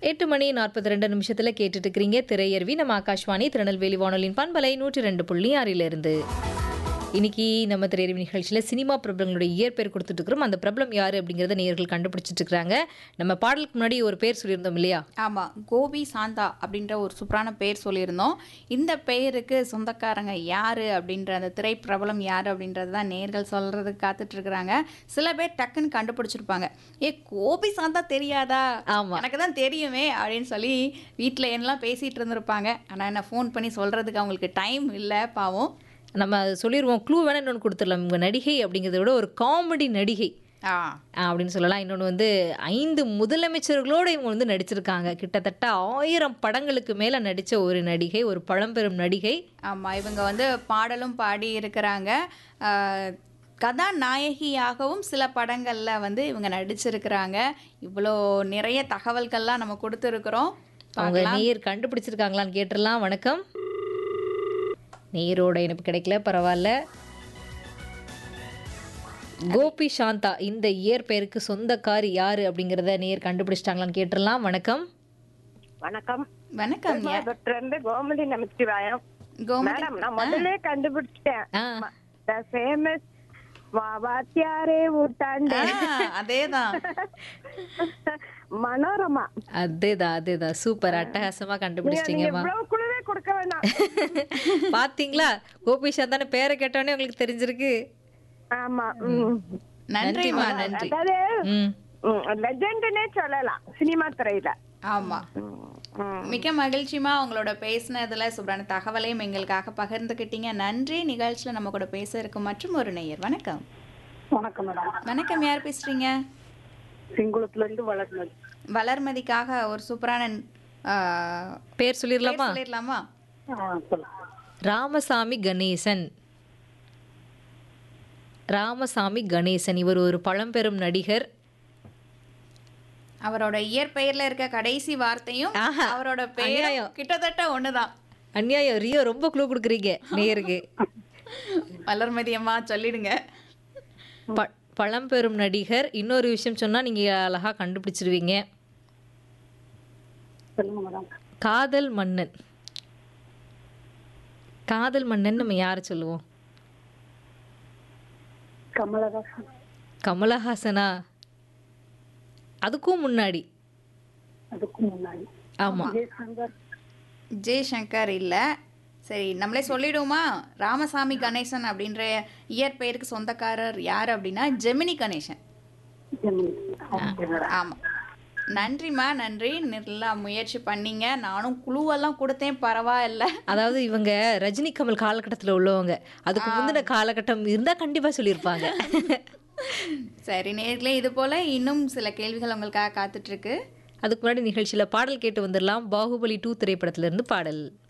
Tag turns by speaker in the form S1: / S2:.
S1: எட்டு மணி நாற்பத்தி ரெண்டு நிமிஷத்துல கேட்டுட்டு இருக்கிறீங்க திரையர்வி நம்ம ஆகாஷ்வாணி திருநெல்வேலி வானொலியின் பண்பலை நூற்றி ரெண்டு புள்ளி ஆறிலிருந்து இன்னைக்கு நம்ம திரையரவி நிகழ்ச்சியில் சினிமா பிரபலங்களுடைய இயற்பெயர் கொடுத்துட்டு இருக்கிறோம் அந்த பிரபலம் யாரு அப்படிங்கிறத நேயர்கள் கண்டுபிடிச்சிட்டு இருக்காங்க நம்ம பாடலுக்கு முன்னாடி ஒரு பேர் சொல்லியிருந்தோம் இல்லையா
S2: ஆமாம் கோபி சாந்தா அப்படின்ற ஒரு சூப்பரான பெயர் சொல்லியிருந்தோம் இந்த பெயருக்கு சொந்தக்காரங்க யார் அப்படின்ற அந்த திரை பிரபலம் யார் அப்படின்றது தான் நேர்கள் சொல்கிறதுக்கு காத்துட்டு இருக்கிறாங்க சில பேர் டக்குன்னு கண்டுபிடிச்சிருப்பாங்க ஏ கோபி சாந்தா தெரியாதா
S1: ஆமா.
S2: எனக்கு தான் தெரியுமே அப்படின்னு சொல்லி வீட்டில் என்னெல்லாம் பேசிகிட்டு இருந்திருப்பாங்க ஆனால் என்ன ஃபோன் பண்ணி சொல்கிறதுக்கு அவங்களுக்கு டைம் இல்லை பாவம்
S1: நம்ம அது சொல்லிடுவோம் க்ளூ வேணா இன்னொன்று கொடுத்துடலாம் உங்கள் நடிகை அப்படிங்கிறத விட ஒரு காமெடி நடிகை
S2: ஆ
S1: ஆ, அப்படின்னு சொல்லலாம் இன்னொன்று வந்து ஐந்து முதலமைச்சர்களோடு இவங்க வந்து நடிச்சிருக்காங்க கிட்டத்தட்ட ஆயிரம் படங்களுக்கு மேலே நடித்த ஒரு நடிகை ஒரு பழம்பெரும் நடிகை
S2: ஆமாம் இவங்க வந்து பாடலும் பாடி இருக்கிறாங்க ஆஹ், கதாநாயகியாகவும் சில படங்களில் வந்து இவங்க நடிச்சிருக்கிறாங்க இவ்வளோ நிறைய தகவல்கள்லாம் நம்ம கொடுத்துருக்குறோம்
S1: அவங்க நேர் கண்டுபிடிச்சிருக்காங்களான்னு கேட்டுடலாம் வணக்கம் நேரோட இணைப்பு கிடைக்கல பரவாயில்ல கோபி சாந்தா இந்த இயற்பெயருக்கு சொந்தக்காரி யாரு அப்படிங்கிறத நேர் கண்டுபிடிச்சிட்டாங்களான்னு கேட்டுடலாம் வணக்கம்
S3: வணக்கம்
S2: வணக்கம் யா-
S3: இருந்து கோமதி நமச்சிவாயம்
S2: கோமதி
S3: மேடம் நான் முதல்ல கண்டுபிடிச்சிட்டேன்
S1: ஆ
S3: த ஃபேமஸ் வாத்தியாரே ஊட்டாண்டு
S2: ஆ, அதேதான்
S3: மனோரமா
S1: அதேதான் அதேதான் சூப்பர் அட்டகாசமா
S3: நீங்க
S1: கண்டுபிடிச்சிட்டீங்கம்மா
S3: இவ்வளவு குழுவே கொடுக்க வேணாம்
S1: பாத்தீங்களா கோபி சாந்தான பேரை கேட்டோன்னே உங்களுக்கு தெரிஞ்சிருக்கு
S3: ஆமா ம்.
S2: நன்றிம்மா நன்றி
S3: அதாவது
S1: ம்
S3: லெஜெண்ட்னே சொல்லலாம் சினிமா துறையில
S2: ஆமா
S3: ம், ம்.
S2: மிக்க மகிழ்ச்சிமா உங்களோட பேசினதுல சூப்பரான தகவலையும் எங்களுக்காக பகிர்ந்துக்கிட்டீங்க நன்றி நிகழ்ச்சியில் நம்ம கூட பேச இருக்கும் மற்றும் ஒரு நேயர் வணக்கம்
S3: வணக்கம் மேடம்
S2: வணக்கம் யார் பேசுறீங்க
S3: சிங்குளத்துல இருந்து வளர்ந்தது
S2: வளர்மதிக்காக ஒரு சூப்பரான ஆ,
S1: பேர்
S2: பேர்
S1: சொல்லிடலாமா
S2: சொல்லிடலாமா
S1: ராமசாமி கணேசன் ராமசாமி கணேசன் இவர் ஒரு பழம்பெரும் நடிகர்
S2: அவரோட இயற்பெயர்ல இருக்க கடைசி வார்த்தையும்
S1: ஆஹா,
S2: அவரோட பெயர்
S1: அநியாயம்.
S2: கிட்டத்தட்ட ஒண்ணுதான்
S1: அநியாயம் ரியோ ரொம்ப க்ளூ கொடுக்குறீங்க நேருக்கு
S2: வளர்மதி அம்மா சொல்லிடுங்க
S1: ப பழம்பெரும் நடிகர் இன்னொரு விஷயம் சொன்னா நீங்க அழகா கண்டுபிடிச்சிருவீங்க
S3: சொல்லுங்க மேடம்
S1: காதல் மன்னன் காதல் மன்னன் நம்ம யாரை சொல்லுவோம்
S3: கமலஹாசன்
S1: கமலஹாசனா அதுக்கும் முன்னாடி
S3: அதுக்கு முன்னாடி
S1: ஆமா
S3: ஜெய்சங்கர்
S2: ஜெய்சங்கர் இல்ல சரி நம்மளே சொல்லிடுவோமா ராமசாமி கணேசன் அப்படின்ற இயற்பெயருக்கு சொந்தக்காரர் யார் அப்படின்னா ஜெமினி கணேசன்
S3: ஜெமினி ஓகே மேடம்
S2: ஆமா நன்றிம்மா நன்றி நல்லா முயற்சி பண்ணீங்க நானும் குழுவெல்லாம் கொடுத்தேன் பரவாயில்ல
S1: அதாவது இவங்க ரஜினி கமல் காலகட்டத்துல உள்ளவங்க அதுக்கு முந்தின காலகட்டம் இருந்தா கண்டிப்பா சொல்லியிருப்பாங்க
S2: சரி நேர்களே இது போல இன்னும் சில கேள்விகள் உங்களுக்காக காத்துட்டு இருக்கு
S1: அதுக்கு முன்னாடி நிகழ்ச்சியில பாடல் கேட்டு வந்துடலாம் பாகுபலி டூ திரைப்படத்துல இருந்து பாடல்